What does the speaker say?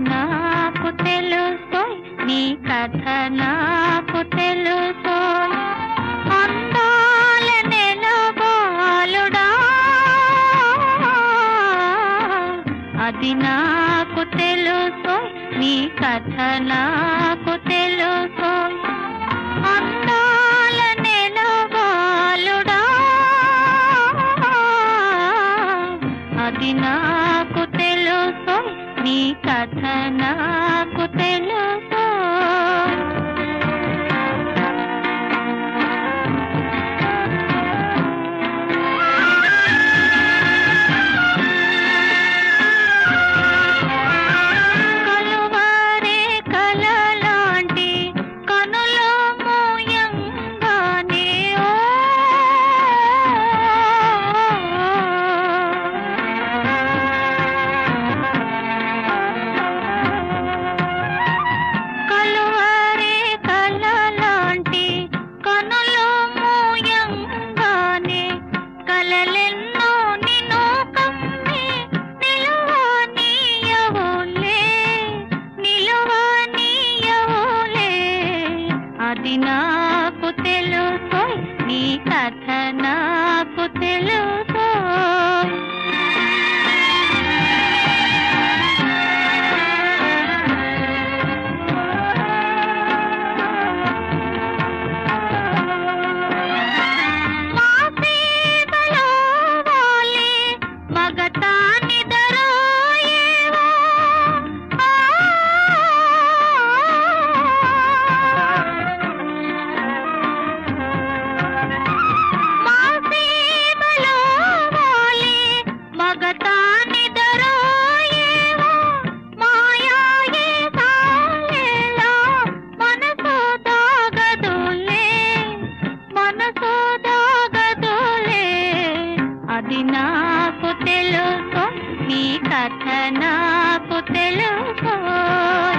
నాకు తెలుసు నీ కథ నాకు తెలుసు అందాల నెలబాలుడా అది నాకు తెలుసు నీ కథ నాకు తెలుసు అందాల నెలబాలుడా అది నాకు తెలుసు నీ కథ నాకు తెలుసు కలువరే కలలాంటి కనులో మోయంగానే ఓ కలువరే కలలాంటి కనులో మోయంగానే కలలెన్నో నిన్ను కమ్మి నిలువనీయవులే నిలువనీయవులే అది నాకు తెలుసు నీ కథ నాకు తెలుసు మా సేవలో వాలే మగతాని దరోయేవో ఆ మా సేవలో వాలే మగతాని దరోయేవో మాయాయే సాలేలా మనసు దాగదులే మనసు దాగదులే అది నాకు తెలుసు నీ కథ నాకు తెలుసు